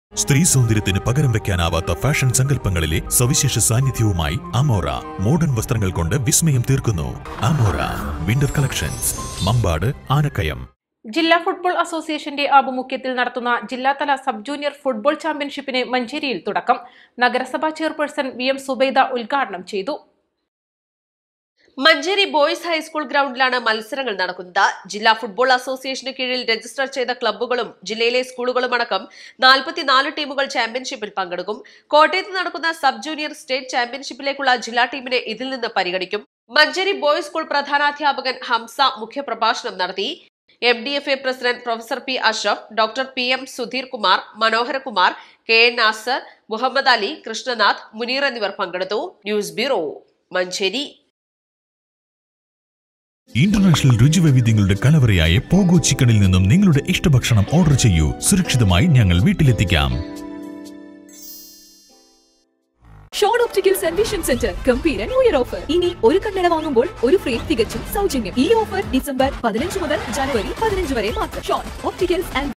സ്ത്രീ സൗന്ദര്യത്തിന് പകരം വെക്കാനാവാത്ത ഫാഷൻ സങ്കല്പങ്ങളിലെ സവിശേഷ സാന്നിധ്യവുമായി അമോറ മോഡേൺ വസ്ത്രങ്ങൾ കൊണ്ട് വിസ്മയം തീർക്കുന്നു അമോറ വിന്റർ കളക്ഷൻസ് മമ്പാട് ആനക്കയം ജില്ലാ ഫുട്ബോൾ അസോസിയേഷന്റെ ആഭിമുഖ്യത്തിൽ നടത്തുന്ന ജില്ലാതല സബ് ജൂനിയർ ഫുട്ബോൾ ചാമ്പ്യൻഷിപ്പിന് മഞ്ചേരിയിൽ തുടക്കം നഗരസഭാ ചെയർപേഴ്സൺ വി എം സുബൈദ ഉദ്ഘാടനം ചെയ്തു മഞ്ചേരി ബോയ്സ് ഹൈസ്കൂൾ ഗ്രൗണ്ടിലാണ് മത്സരങ്ങൾ നടക്കുന്നത് ജില്ലാ ഫുട്ബോൾ അസോസിയേഷന് കീഴിൽ രജിസ്റ്റർ ചെയ്ത ക്ലബ്ബുകളും ജില്ലയിലെ സ്കൂളുകളും അടക്കം നാൽപ്പത്തിനാല് ടീമുകൾ ചാമ്പ്യൻഷിപ്പിൽ പങ്കെടുക്കും കോട്ടയത്ത് നടക്കുന്ന സബ് ജൂനിയർ സ്റ്റേറ്റ് ചാമ്പ്യൻഷിപ്പിലേക്കുള്ള ജില്ലാ ടീമിനെ ഇതിൽ നിന്ന് പരിഗണിക്കും മഞ്ചേരി ബോയ്സ് സ്കൂൾ പ്രധാനാധ്യാപകൻ ഹംസ മുഖ്യപ്രഭാഷണം നടത്തി M D F A president professor P Ashraf doctor P M Sudheer Kumar Manoharakumar K N Nasar Muhammad Ali Krishnanath Muneer എന്നിവർ പങ്കെടുത്തു ന്യൂസ് ബ്യൂറോ മഞ്ചേരി ഇന്റർനാഷണൽ രുചിവൈവിധ്യങ്ങളുടെ കലവറയായ പോഗോ ചിക്കനിൽ നിന്നും നിങ്ങളുടെ ഇഷ്ടഭക്ഷണം ഓർഡർ ചെയ്യൂ സുരക്ഷിതമായി ഞങ്ങൾ വീട്ടിലെത്തിക്കാം Shawn opticals and vision centre ഗംഭീര ന്യൂ ഇയർ ഓഫർ ഇനി ഒരു കണ്ണട വാങ്ങുമ്പോൾ ഒരു ഫ്രെയിം തികച്ചും സൗജന്യം ഈ ഓഫർ ഡിസംബർ പതിനഞ്ച് മുതൽ ജനുവരി പതിനഞ്ച് വരെ മാത്രം ഷോൺ ഓപ്റ്റിക്കൽസ് ആൻഡ്